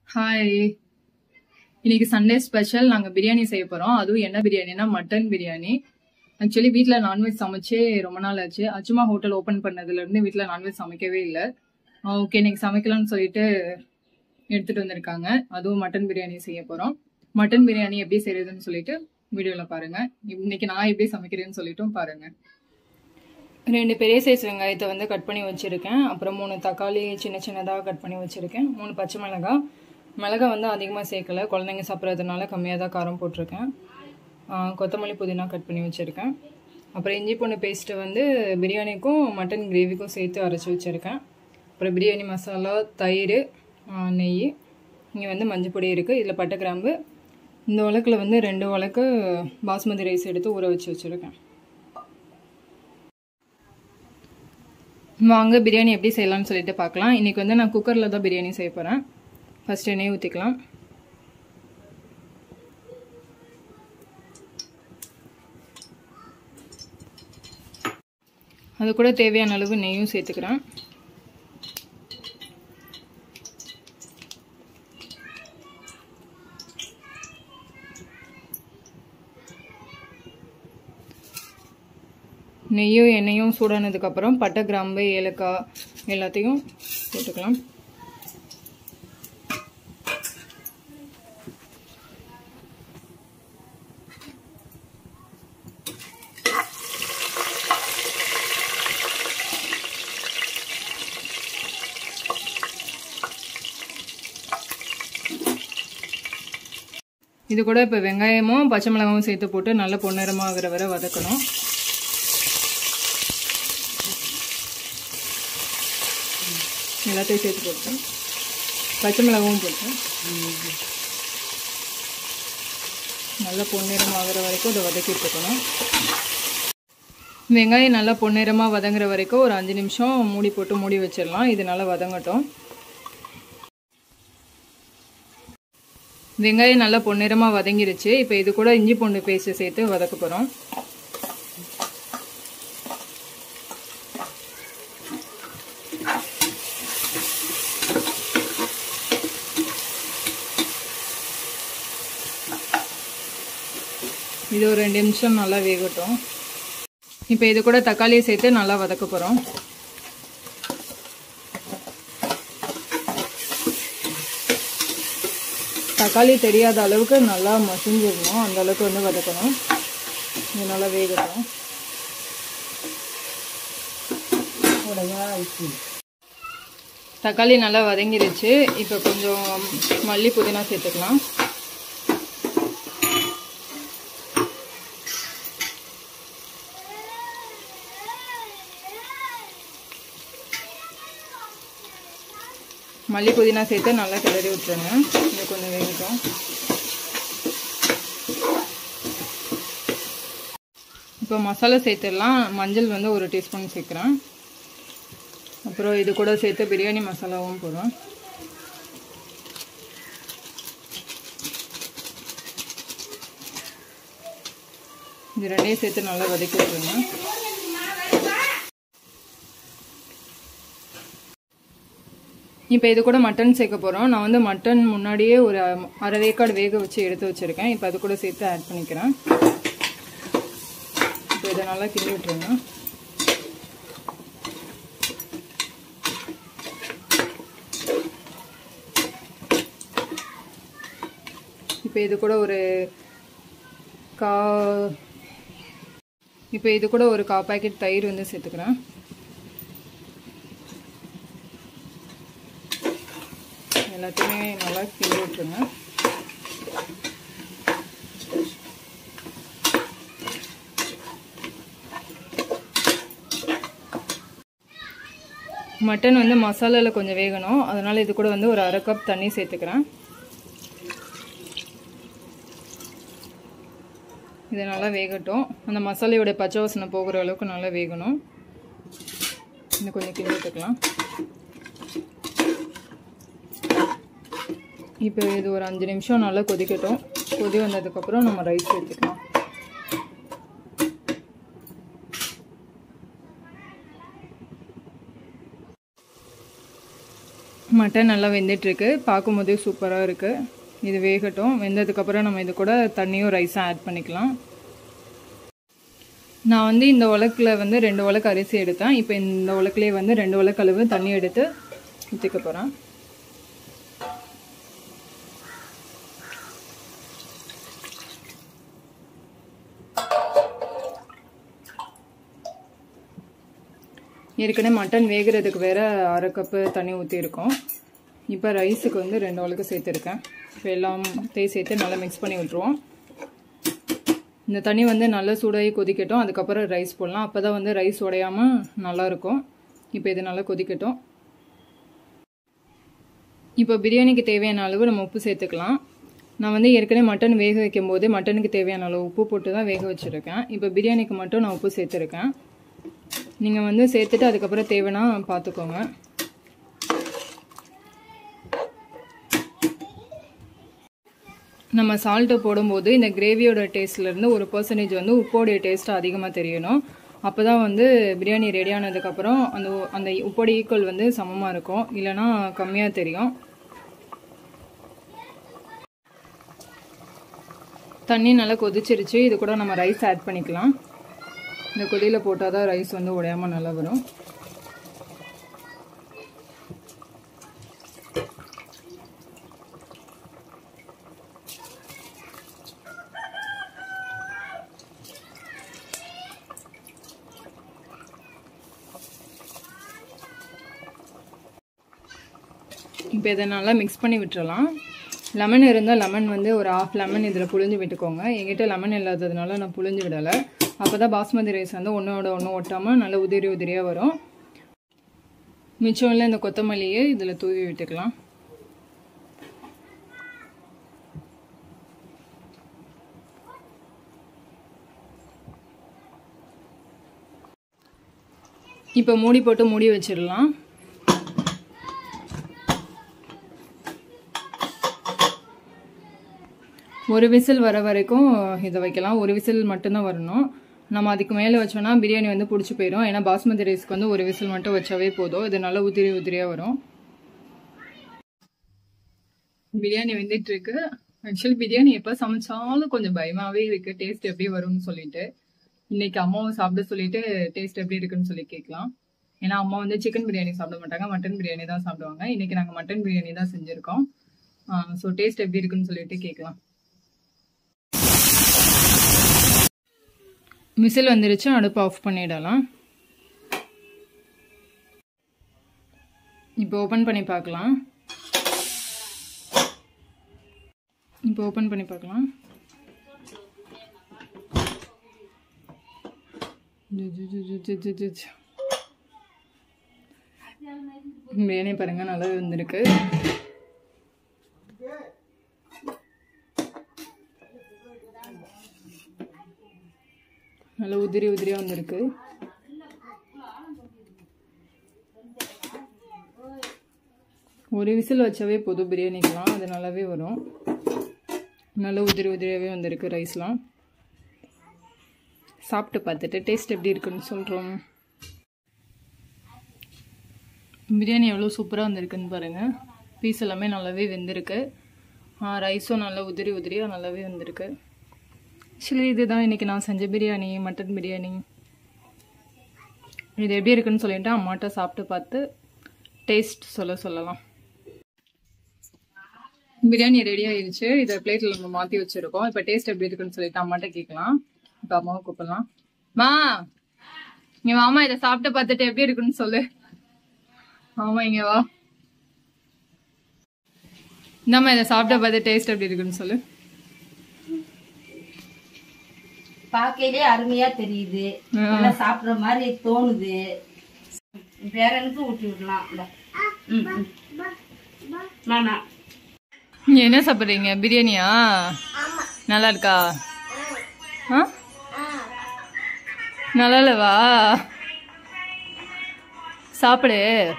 Hi இன்னைக்கு Sunday special நாங்கள் பிரியாணி செய்ய போகிறோம் அதுவும் என்ன பிரியாணினா மட்டன் பிரியாணி ஆக்சுவலி வீட்டில் நான்வெஜ் சமைச்சே ரொம்ப நாள் ஆச்சு அச்சுமா ஹோட்டல் ஓப்பன் பண்ணதுலேருந்து வீட்டில் நான்வெஜ் சமைக்கவே இல்லை ஓகே இன்னைக்கு சமைக்கலாம்னு சொல்லிட்டு எடுத்துகிட்டு வந்திருக்காங்க அதுவும் மட்டன் பிரியாணி செய்ய போகிறோம் மட்டன் பிரியாணி எப்படி செய்யறதுன்னு சொல்லிட்டு வீடியோவில் பாருங்கள் இன்னைக்கு நான் எப்படி சமைக்கிறேன்னு சொல்லிட்டும் பாருங்கள் ரெண்டு பெரிய சைஸ் வெங்காயத்தை வந்து கட் பண்ணி வச்சுருக்கேன் அப்புறம் மூணு தக்காளி சின்ன சின்னதாக கட் பண்ணி வச்சுருக்கேன் மூணு பச்சை மிளகாய் மிளகாய் வந்து அதிகமாக சேர்க்கல குழந்தைங்க சாப்பிட்றதுனால கம்மியாக தான் காரம் போட்டிருக்கேன் கொத்தமல்லி புதினா கட் பண்ணி வச்சுருக்கேன் அப்புறம் இஞ்சி பூண்டு பேஸ்ட்டு வந்து பிரியாணிக்கும் மட்டன் கிரேவிக்கும் சேர்த்து அரைச்சி வச்சுருக்கேன் அப்புறம் பிரியாணி மசாலா தயிர் நெய் இங்கே வந்து மஞ்சள் பொடி இருக்குது இதில் பட்டை கிராம்பு இந்த உலக்கில் வந்து ரெண்டு உலக்கு பாஸ்மதி ரைஸ் எடுத்து ஊற வச்சு வச்சுருக்கேன் வாங்க பிரியாணி எப்படி செய்யலாம்னு சொல்லிட்டு பார்க்கலாம் இன்றைக்கி வந்து நான் குக்கரில் தான் பிரியாணி செய்ய போகிறேன் ஃபஸ்ட் எண்ணெய் ஊற்றிக்கலாம் அது கூட தேவையான அளவு நெய்யும் சேர்த்துக்கிறேன் நெய்யும் எண்ணெயும் சூடானதுக்கப்புறம் பட்டை கிராம்பு ஏலக்காய் எல்லாத்தையும் போட்டுக்கலாம் இது கூட இப்போ வெங்காயமும் பச்சை மிளகாவும் சேர்த்து போட்டு நல்ல பொன்னிறமாக ஆகிற வரை வதக்கணும் எல்லாத்தையும் சேர்த்து போட்டேன் பச்சை மிளகாவும் போட்டேன் நல்லா பொன்னிறம் ஆகிற வரைக்கும் இதை வதக்கிட்டு இருக்கணும் வெங்காயம் நல்லா பொன்னிறமாக வதங்குற வரைக்கும் ஒரு அஞ்சு நிமிஷம் மூடி போட்டு மூடி வச்சிடலாம் இது நல்லா வதங்கட்டும் வெங்காயம் நல்லா பொன்னிறமாக வதங்கிருச்சு இப்போ இது கூட இஞ்சி பூண்டு பேஸ்ட்டு சேர்த்து வதக்க போகிறோம் இது ஒரு ரெண்டு நிமிஷம் நல்லா வேகட்டும் இப்போ இது கூட தக்காளியை சேர்த்து நல்லா வதக்க போகிறோம் தக்காளி தெரியாத அளவுக்கு நல்லா மசிஞ்சிடணும் அந்த அளவுக்கு வந்து வதக்கணும் இது நல்லா வேகட்டும் தக்காளி நல்லா வதங்கிருச்சு இப்போ கொஞ்சம் மல்லி புதினா சேர்த்துக்கலாம் மல்லி புதினா சேர்த்து நல்லா கிளறி விட்டுருங்க இது கொஞ்சம் வேகட்டும் இப்போ மசாலா சேர்த்துடலாம் மஞ்சள் வந்து ஒரு டீஸ்பூன் சேர்க்குறேன் அப்புறம் இது கூட சேர்த்து பிரியாணி மசாலாவும் போடும் இது ரெண்டையும் சேர்த்து நல்லா வதக்கி விட்டுருங்க இப்போ இது கூட மட்டன் சேர்க்க போகிறோம் நான் வந்து மட்டன் முன்னாடியே ஒரு அரை வேக்காடு வேக வச்சு எடுத்து வச்சுருக்கேன் இப்போ அது கூட சேர்த்து ஆட் பண்ணிக்கிறேன் இப்போ இதை நல்லா கிண்டி விட்டுருங்க இப்போ இது கூட ஒரு கா இப்போ இது கூட ஒரு கா பேக்கெட் தயிர் வந்து சேர்த்துக்கிறேன் எல்லாத்தையுமே நல்லா கிண்டி விட்டுருங்க மட்டன் வந்து மசாலாவில் கொஞ்சம் வேகணும் அதனால் இது கூட வந்து ஒரு அரை கப் தண்ணி சேர்த்துக்கிறேன் இது நல்லா வேகட்டும் அந்த மசாலையோட பச்சை வாசனை போகிற அளவுக்கு நல்லா வேகணும் இன்னும் கொஞ்சம் கிண்டி விட்டுக்கலாம் இப்போ இது ஒரு அஞ்சு நிமிஷம் நல்லா கொதிக்கட்டும் கொதி வந்ததுக்கப்புறம் நம்ம ரைஸ் சேர்த்துக்கலாம் மட்டன் நல்லா வெந்துட்டுருக்கு பார்க்கும்போதே சூப்பராக இருக்குது இது வேகட்டும் வெந்ததுக்கப்புறம் நம்ம இது கூட தண்ணியும் ரைஸும் ஆட் பண்ணிக்கலாம் நான் வந்து இந்த உலக்கில் வந்து ரெண்டு உலக்கு அரிசி எடுத்தேன் இப்போ இந்த உலக்குலேயே வந்து ரெண்டு உலக்கு அளவு தண்ணி எடுத்து ஊற்றிக்க போகிறேன் ஏற்கனவே மட்டன் வேகிறதுக்கு வேற அரை கப்பு தண்ணி ஊற்றிருக்கோம் இப்போ ரைஸுக்கு வந்து ரெண்டு உலக்கு சேர்த்துருக்கேன் இப்போ எல்லாம் தேய் சேர்த்து நல்லா மிக்ஸ் பண்ணி விட்ருவோம் இந்த தண்ணி வந்து நல்லா சூடாகி கொதிக்கட்டும் அதுக்கப்புறம் ரைஸ் போடலாம் அப்போ தான் வந்து ரைஸ் உடையாமல் நல்லாயிருக்கும் இப்போ இது நல்லா கொதிக்கட்டும் இப்போ பிரியாணிக்கு தேவையான அளவு நம்ம உப்பு சேர்த்துக்கலாம் நான் வந்து ஏற்கனவே மட்டன் வேக வைக்கும் போது மட்டனுக்கு தேவையான அளவு உப்பு போட்டு தான் வேக வச்சுருக்கேன் இப்போ பிரியாணிக்கு மட்டும் நான் உப்பு சேர்த்துருக்கேன் நீங்கள் வந்து சேர்த்துட்டு அதுக்கப்புறம் தேவைன்னா பார்த்துக்கோங்க நம்ம சால்ட்டு போடும்போது இந்த கிரேவியோட டேஸ்ட்லேருந்து ஒரு பர்சன்டேஜ் வந்து உப்போடைய டேஸ்ட்டு அதிகமாக தெரியணும் அப்போ தான் வந்து பிரியாணி ரெடி ஆனதுக்கப்புறம் அந்த அந்த உப்போட ஈக்குவல் வந்து சமமாக இருக்கும் இல்லைனா கம்மியாக தெரியும் தண்ணி நல்லா கொதிச்சிருச்சு இது கூட நம்ம ரைஸ் ஆட் பண்ணிக்கலாம் இந்த கொதியில் போட்டால் தான் ரைஸ் வந்து உடையாமல் நல்லா வரும் இப்போ இதை நல்லா மிக்ஸ் பண்ணி விட்டுறலாம் லெமன் இருந்தால் லெமன் வந்து ஒரு ஆஃப் லெமன் இதில் புழிஞ்சு விட்டுக்கோங்க எங்கிட்ட லெமன் இல்லாததுனால நான் புழிஞ்சு விடலை அப்போ தான் பாஸ்மதி ரைஸ் வந்து ஒன்றோட ஒன்று ஒட்டாமல் நல்லா உதிரி உதிரியாக வரும் மிச்சம் இல்லை இந்த கொத்தமல்லியை இதில் தூவி விட்டுக்கலாம் இப்போ மூடி போட்டு மூடி வச்சிடலாம் ஒரு விசில் வர வரைக்கும் இதை வைக்கலாம் ஒரு விசில் மட்டும்தான் வரணும் நம்ம அதுக்கு மேலே வச்சோம்னா பிரியாணி வந்து பிடிச்சி போயிடும் ஏன்னா பாஸ்மதி ரைஸ்க்கு வந்து ஒரு விசில் மட்டும் வச்சாவே போதும் இது நல்லா உதிரி உதிரியாக வரும் பிரியாணி வெந்துட்டு இருக்கு ஆக்சுவலி பிரியாணி எப்போ சமைச்சாலும் கொஞ்சம் பயமாவே இருக்கு டேஸ்ட் எப்படி வரும்னு சொல்லிட்டு இன்னைக்கு அம்மாவும் சாப்பிட சொல்லிட்டு டேஸ்ட் எப்படி இருக்குன்னு சொல்லி கேட்கலாம் ஏன்னா அம்மா வந்து சிக்கன் பிரியாணி சாப்பிட மாட்டாங்க மட்டன் பிரியாணி தான் சாப்பிடுவாங்க இன்னைக்கு நாங்கள் மட்டன் பிரியாணி தான் செஞ்சுருக்கோம் ஸோ டேஸ்ட் எப்படி இருக்குன்னு சொல்லிட்டு கேட்கலாம் விசில் வந்துருச்சு அடுப்பு ஆஃப் பண்ணிடலாம் இப்போ ஓப்பன் பண்ணி பார்க்கலாம் இப்போ ஓப்பன் பண்ணி பார்க்கலாம் பிரியாணி பாருங்க நல்லா வந்திருக்கு நல்லா உதிரி உதிரியாக வந்திருக்கு ஒரு விசில் வச்சாவே போதும் பிரியாணிக்கெலாம் அது நல்லாவே வரும் நல்லா உதிரி உதிரியாகவே வந்திருக்கு ரைஸ்லாம் சாப்பிட்டு பார்த்துட்டு டேஸ்ட் எப்படி இருக்குன்னு சொல்கிறோம் பிரியாணி எவ்வளோ சூப்பராக வந்திருக்குன்னு பாருங்கள் பீஸ் எல்லாமே நல்லாவே வெந்திருக்கு ரைஸும் நல்லா உதிரி உதிரியாக நல்லாவே வந்திருக்கு ஆக்சுவலி இதுதான் இன்றைக்கி நான் செஞ்ச பிரியாணி மட்டன் பிரியாணி இது எப்படி இருக்குன்னு சொல்லிட்டு அம்மாட்ட சாப்பிட்டு பார்த்து டேஸ்ட் சொல்ல சொல்லலாம் பிரியாணி ரெடி ஆயிடுச்சு இதை பிளேட்டில் நம்ம மாற்றி வச்சுருக்கோம் இப்போ டேஸ்ட் எப்படி இருக்குன்னு சொல்லிட்டு அம்மாட்ட கேட்கலாம் இப்போ அம்மாவை கூப்பிடலாம் மா இங்கே வாமா இதை சாப்பிட்டு பார்த்துட்டு எப்படி இருக்குன்னு சொல்லு ஆமா இங்கே வா இந்தாம்மா இதை சாப்பிட்ட பார்த்து டேஸ்ட் எப்படி இருக்குன்னு சொல்லு பார்க்கையிலே அருமையா தெரியுது நல்லா சாப்பிடுற மாதிரி தோணுது பேரனுக்கு ஊட்டி விடலாம் இந்தா. ம், ம். வேணாம் நீ என்ன சாப்பிட்றீங்க பிரியாணியா நல்லா இருக்கா ஆ நல்லா இல்லவா சாப்பிடு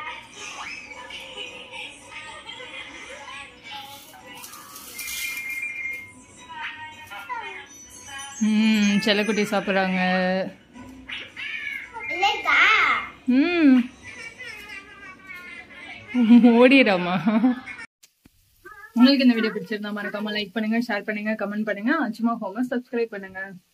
ம் செல்லக்குட்டி சாப்பிட்றாங்க ம் ஓடிடாமா உங்களுக்கு இந்த வீடியோ பிடிச்சிருந்தா மறக்காம லைக் பண்ணுங்க ஷேர் பண்ணுங்க கமெண்ட் பண்ணுங்க அச்சுமா ஹோம சப்ஸ்கிரைப் பண்ணுங்க